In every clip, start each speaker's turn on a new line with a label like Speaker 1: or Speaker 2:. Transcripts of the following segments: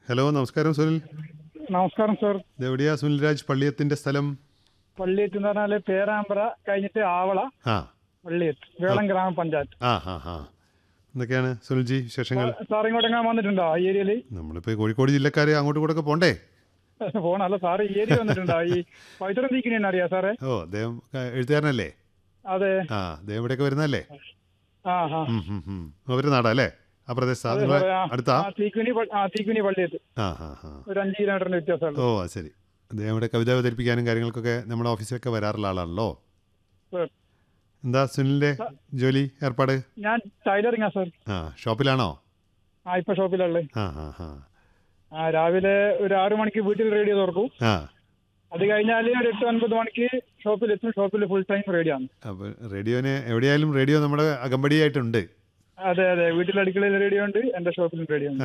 Speaker 1: Hello നമസ്കാരം സുനിൽ
Speaker 2: നമസ്കാരം sir
Speaker 1: ഇത് എവിടെയാ സുനിൽ രാജ് പള്ളിയത്തിന്റെ സ്ഥലം
Speaker 2: പള്ളിയത്ത് എന്ന് പറഞ്ഞാല് പേരാമ്പ്ര കഴിഞ്ഞിട്ട് ആവള
Speaker 1: ആ
Speaker 2: പള്ളിയത്ത് വേളം ഗ്രാമപഞ്ചായത്ത്
Speaker 1: ആ ഹാ ഹാ എന്തൊക്കെയാണ് സുനിൽജി വിശേഷങ്ങൾ
Speaker 2: സാർ ഇങ്ങോട്ടെങ്ങാൻ വന്നിട്ടുണ്ടോ ഈ ഏരിയയില്
Speaker 1: നമ്മളിപ്പോൾ കോഴിക്കോട് ജില്ലക്കാർ അങ്ങോട്ടും ഇങ്ങോട്ടൊക്കെ പോണ്ടേ
Speaker 2: പോണല്ല സാർ ഈ ഏരിയ വന്നിട്ടുണ്ടോ ഈ പവിത്രം തീക്കിനെ അറിയാ സാറേ
Speaker 1: ഓ അദ്ദേഹം ക- എഴുത്തുകാരനല്ലേ
Speaker 2: അതെ
Speaker 1: ആ അദ്ദേഹം ഇവിടെയൊക്കെ വരുന്നതല്ലേ
Speaker 2: ആ ആ
Speaker 1: ഉം, ഉം, ഉം. അവര് നാടാ അല്ലേ ആ പ്രദേശത്ത്
Speaker 2: അതെ
Speaker 1: നിങ്ങളെ
Speaker 2: സാറേ, ആ.
Speaker 1: അടുത്താ
Speaker 2: ആ തീക്കുനി പ- ആ തീക്കുനി പള്ളിയത്ത്
Speaker 1: ആ ഹാ ഹാ
Speaker 2: ഒരു അഞ്ച് കിലോമീറ്ററിന്റെ വ്യത്യാസമുള്ളൂ
Speaker 1: ഓ അത് ശരി അദ്ദേഹം ഇവിടെ കവിത അവതരിപ്പിക്കാനും കാര്യങ്ങൾക്കൊക്കെ നമ്മുടെ ഓഫീസിലൊക്കെ വരാറുള്ള ആളാണല്ലോ
Speaker 2: സർ
Speaker 1: എന്താ സുനിലിന്റെ ജോലി ഏർപ്പാട്
Speaker 2: ഞാൻ ടൈലറിംഗാ സർ
Speaker 1: ആ ഷോപ്പിലാണോ
Speaker 2: ആ ഇപ്പൊ ഷോപ്പിലുള്ളത്
Speaker 1: ആ ആ ആ
Speaker 2: ആ രാവിലെ ഒരു ആറു മണിക്ക് വീട്ടിൽ റേഡിയോ തുറക്കും
Speaker 1: ആ
Speaker 2: അത് കഴിഞ്ഞാൽ ഒരു എട്ട് ഒൻപത് മണിക്ക് ഷോപ്പിൽ എത്തും ഷോപ്പിൽ ഫുൾ ടൈം റേഡിയോ ആണ്
Speaker 1: അപ്പോൾ റേഡിയോന് എവിടെയായാലും റേഡിയോ നമ്മുടെ അകമ്പടിയായിട്ടുണ്ട്
Speaker 2: അതെ അതെ വീട്ടിൽ അടുക്കളയിൽ റേഡിയോ ഉണ്ട് എന്റെ ഷോപ്പിലും റേഡിയോ ഉണ്ട്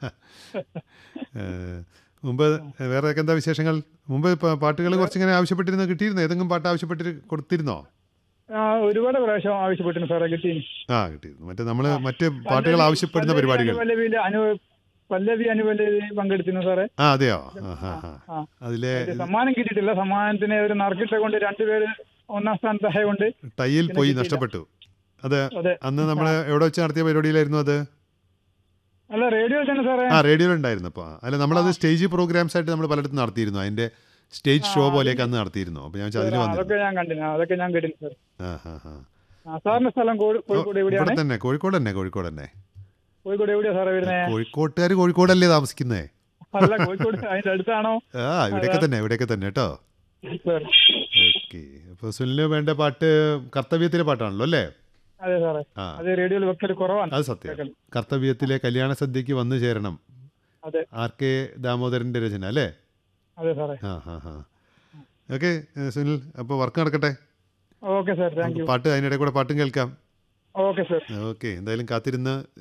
Speaker 1: ഏഹ്, മുമ്പ് വേറെ ഒക്കെ എന്താ വിശേഷങ്ങൾ മുമ്പ് പ- പാട്ടുകൾ കുറച്ചിങ്ങനെ ആവശ്യപ്പെട്ടിരുന്നു കിട്ടിയിരുന്നോ ഏതെങ്കിലും പാട്ട് ആവശ്യപ്പെട്ടിട്ട് കൊടുത്തിരുന്നോ
Speaker 2: ആ ഒരുപാട് പ്രാവശ്യം ആവശ്യപ്പെട്ടിരുന്നു സാറേ കിട്ടി
Speaker 1: ആ കിട്ടിയിരുന്നു മറ്റേ നമ്മൾ മറ്റ് പാട്ടുകൾ ആവശ്യപ്പെടുന്ന പരിപാടികൾ
Speaker 2: പല്ലവിയില് അനു പല്ലവി അനുപല്ലവി പങ്കെടുത്തിരുന്നു സാറേ
Speaker 1: ആ അതെയോ ആ ഹാ ഹാ
Speaker 2: ആ
Speaker 1: അതിലെ
Speaker 2: ഇത് സമ്മാനം കിട്ടിയിട്ടില്ല സമ്മാനത്തിന് ഒരു നറുക്കിട്ട കൊണ്ട് രണ്ടുപേര് ഒന്നാം സ്ഥാനത്തായ കൊണ്ട്
Speaker 1: ടൈയിൽ പോയി നഷ്ടപ്പെട്ടു അത്
Speaker 2: അതെ
Speaker 1: അന്ന് നമ്മൾ എവിടെ വെച്ച് നടത്തിയ പരിപാടിയിലായിരുന്നു അത്
Speaker 2: അല്ല റേഡിയോ തന്നെ സാറേ
Speaker 1: ആ റേഡിയോയിൽ ഉണ്ടായിരുന്നു അപ്പോൾ അല്ല നമ്മളത് സ്റ്റേജ് പ്രോഗ്രാംസ് ആയിട്ട് നമ്മൾ പലയിടത്തും നടത്തിയിരുന്നു അതിന്റെ സ്റ്റേജ് ഷോ പോലെയൊക്കെ അന്ന് നടത്തിയിരുന്നു അപ്പോൾ ഞാൻ അതിൽ
Speaker 2: ആ,
Speaker 1: വന്നിരുന്നു
Speaker 2: അതൊക്കെ ഞാൻ കണ്ടിരുന്നു അതൊക്കെ ഞാൻ കേട്ടിരുന്നു സാർ
Speaker 1: ആ ഹാ ഹാ
Speaker 2: ആ സാറിന്റെ സ്ഥലം കോഴി- കോഴിക്കോട്
Speaker 1: ഇവിടെ
Speaker 2: എവിടെയാണ്
Speaker 1: തന്നെ കോഴിക്കോട് തന്നെ കോഴിക്കോട് തന്നെ
Speaker 2: കോഴിക്കോട് എവിടെയാ സാറേ വരുന്നത്
Speaker 1: കോഴിക്കോട്ടുകാർ കോഴിക്കോടല്ലേ താമസിക്കുന്നേ
Speaker 2: അല്ല കോഴിക്കോട് അതിന്റെ അടുത്താണോ
Speaker 1: ആ ഇവിടെയൊക്കെ തന്നെ ഇവിടെയൊക്കെ തന്നെ കേട്ടോ
Speaker 2: സാർ
Speaker 1: ഓക്കെ അപ്പോൾ സുനിലിന് വേണ്ട പാട്ട് കർത്തവ്യത്തിലെ പാട്ടാണല്ലോ അല്ലേ
Speaker 2: അതെ സാറേ
Speaker 1: ആ
Speaker 2: അത് റേഡിയോയിൽ വെക്കൽ കുറവാണ്
Speaker 1: അത് സത്യം കർത്തവ്യത്തിലെ കല്യാണ സദ്യക്ക് വന്നു ചേരണം
Speaker 2: അതെ
Speaker 1: ആർ കെ ദാമോദരന്റെ രചന അല്ലേ
Speaker 2: അതെ സാറേ
Speaker 1: ആ ഹാ ഹാ ഓക്കെ സുനിൽ അപ്പോൾ വർക്ക് നടക്കട്ടെ
Speaker 2: ഓക്കെ സാർ താങ്ക്
Speaker 1: നമുക്ക്
Speaker 2: യു
Speaker 1: പാട്ട് അതിനിടെ കൂടെ പാട്ടും കേൾക്കാം
Speaker 2: ഓക്കെ സാർ
Speaker 1: ഓക്കെ എന്തായാലും കാത്തിരുന്ന്